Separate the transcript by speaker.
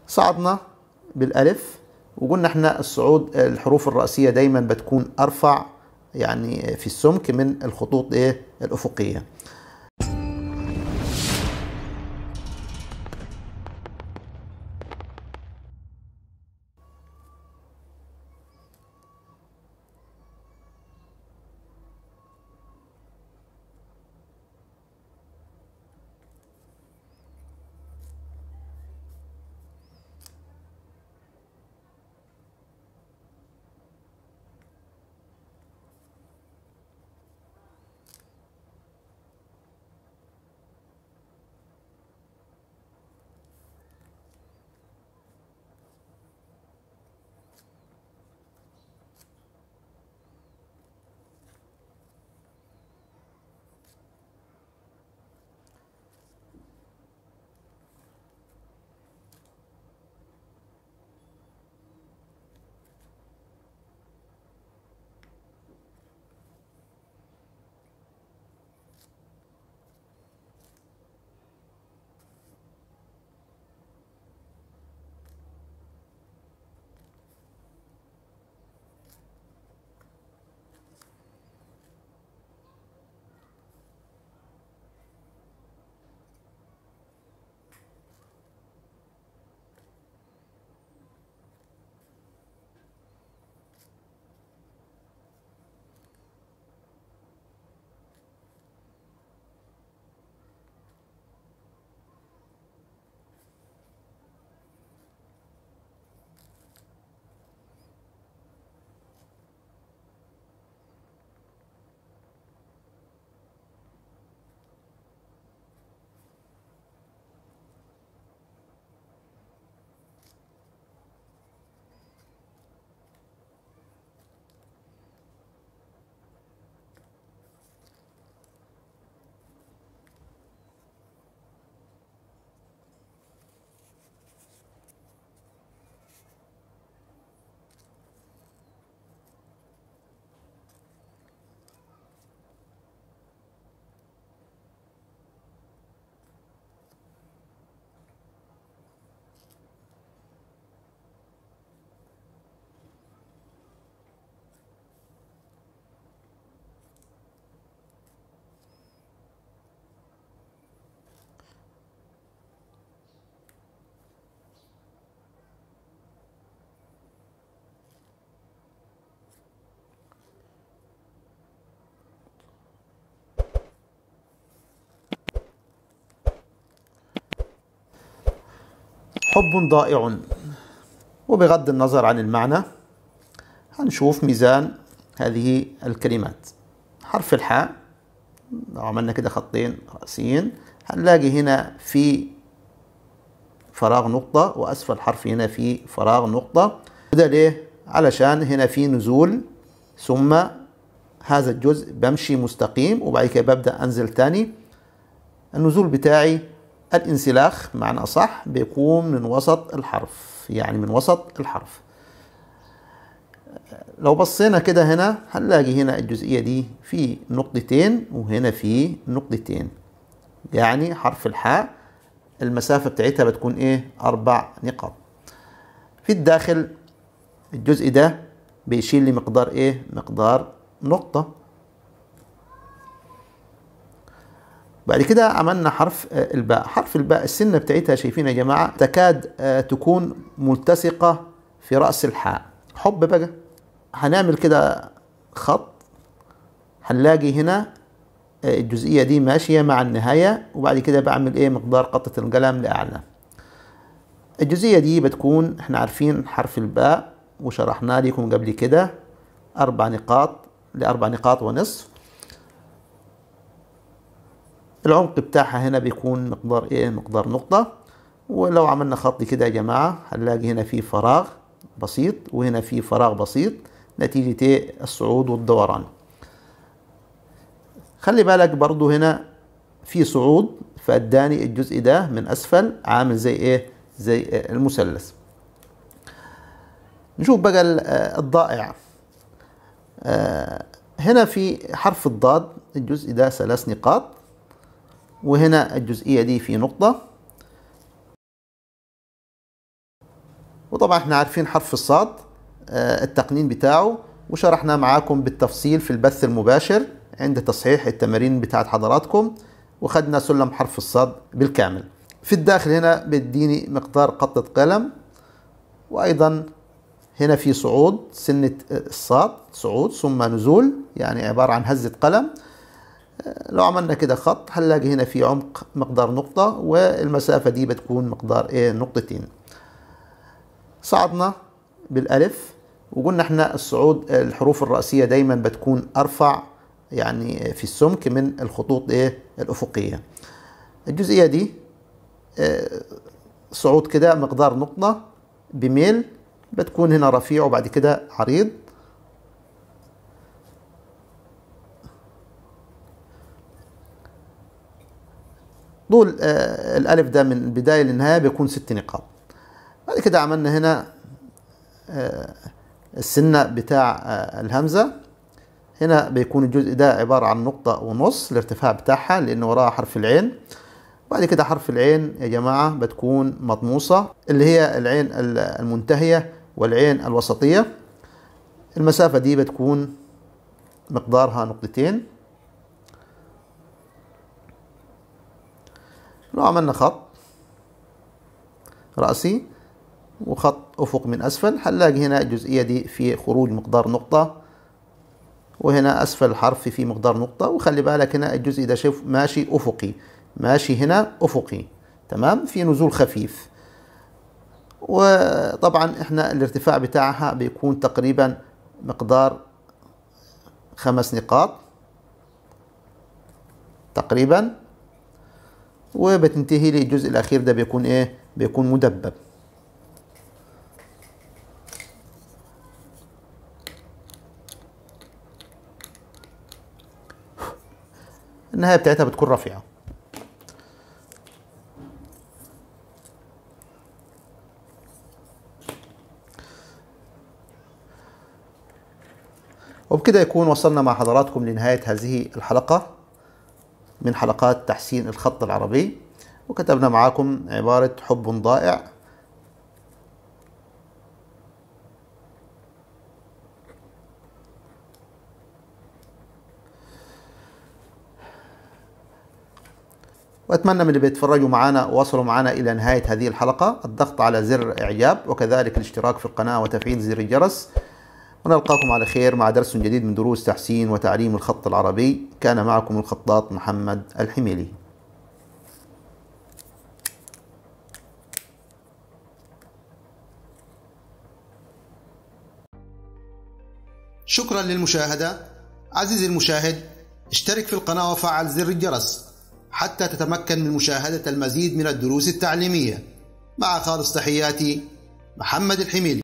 Speaker 1: صعدنا بالالف وقلنا احنا الصعود الحروف الرئيسيه دايما بتكون ارفع يعني في السمك من الخطوط ايه الافقيه حب ضائع وبغض النظر عن المعنى هنشوف ميزان هذه الكلمات حرف الحاء لو عملنا كده خطين رأسيين هنلاقي هنا في فراغ نقطة وأسفل حرف هنا في فراغ نقطة وده ليه؟ علشان هنا في نزول ثم هذا الجزء بمشي مستقيم وبعد كده ببدأ أنزل تاني النزول بتاعي الانسلاخ معنى أصح بيكون من وسط الحرف يعني من وسط الحرف لو بصينا كده هنا هنلاقي هنا الجزئية دي في نقطتين وهنا في نقطتين يعني حرف الحاء المسافة بتاعتها بتكون ايه أربع نقاط في الداخل الجزء ده بيشيل لي مقدار ايه مقدار نقطة بعد كده عملنا حرف الباء حرف الباء السنة بتاعتها شايفين يا جماعة تكاد تكون ملتصقة في رأس الحاء حب بقى هنعمل كده خط هنلاقي هنا الجزئية دي ماشية مع النهاية وبعد كده بعمل ايه مقدار قطة القلم لأعلى الجزئية دي بتكون احنا عارفين حرف الباء وشرحنا لكم قبل كده أربع نقاط لأربع نقاط ونصف العمق بتاعها هنا بيكون مقدار ايه مقدار نقطة ولو عملنا خط كده يا جماعة هنلاقي هنا في فراغ بسيط وهنا في فراغ بسيط نتيجة ايه الصعود والدوران خلي بالك برضو هنا في صعود فاداني الجزء ده من اسفل عامل زي ايه زي المثلث نشوف بقى الضائع هنا في حرف الضاد الجزء ده ثلاث نقاط وهنا الجزئية دي في نقطة وطبعا احنا عارفين حرف الصاد آه، التقنين بتاعه وشرحنا معاكم بالتفصيل في البث المباشر عند تصحيح التمارين بتاعت حضراتكم وخدنا سلم حرف الصاد بالكامل في الداخل هنا بيديني مقدار قطة قلم وأيضا هنا في صعود سنة الصاد صعود ثم نزول يعني عبارة عن هزة قلم لو عملنا كده خط هنلاقي هنا في عمق مقدار نقطة والمسافة دي بتكون مقدار ايه نقطتين صعدنا بالألف وقلنا احنا الصعود الحروف الرأسية دايما بتكون أرفع يعني في السمك من الخطوط ايه الأفقية الجزئية دي اه صعود كده مقدار نقطة بميل بتكون هنا رفيع وبعد كده عريض طول آه الألف ده من البداية للنهاية بيكون ست نقاط بعد كده عملنا هنا آه السنة بتاع آه الهمزة هنا بيكون الجزء ده عبارة عن نقطة ونص الارتفاع بتاعها لأن وراها حرف العين بعد كده حرف العين يا جماعة بتكون مطموسة اللي هي العين المنتهية والعين الوسطية المسافة دي بتكون مقدارها نقطتين لو عملنا خط رأسي وخط أفق من أسفل هنلاقي هنا الجزئية دي في خروج مقدار نقطة وهنا أسفل الحرف في مقدار نقطة وخلي بالك هنا الجزء ده شوف ماشي أفقي ماشي هنا أفقي تمام في نزول خفيف وطبعا احنا الارتفاع بتاعها بيكون تقريبا مقدار خمس نقاط تقريبا وبتنتهي لي الجزء الاخير ده بيكون ايه بيكون مدبب النهايه بتاعتها بتكون رفيعه وبكده يكون وصلنا مع حضراتكم لنهاية هذه الحلقة من حلقات تحسين الخط العربي وكتبنا معاكم عبارة حب ضائع واتمنى من اللي بيتفرجوا معنا ووصلوا معنا الى نهايه هذه الحلقه الضغط على زر اعجاب وكذلك الاشتراك في القناه وتفعيل زر الجرس ونلقاكم على خير مع درس جديد من دروس تحسين وتعليم الخط العربي كان معكم الخطاط محمد الحميلي
Speaker 2: شكرا للمشاهدة عزيزي المشاهد اشترك في القناة وفعل زر الجرس حتى تتمكن من مشاهدة المزيد من الدروس التعليمية مع خالص تحياتي محمد الحميلي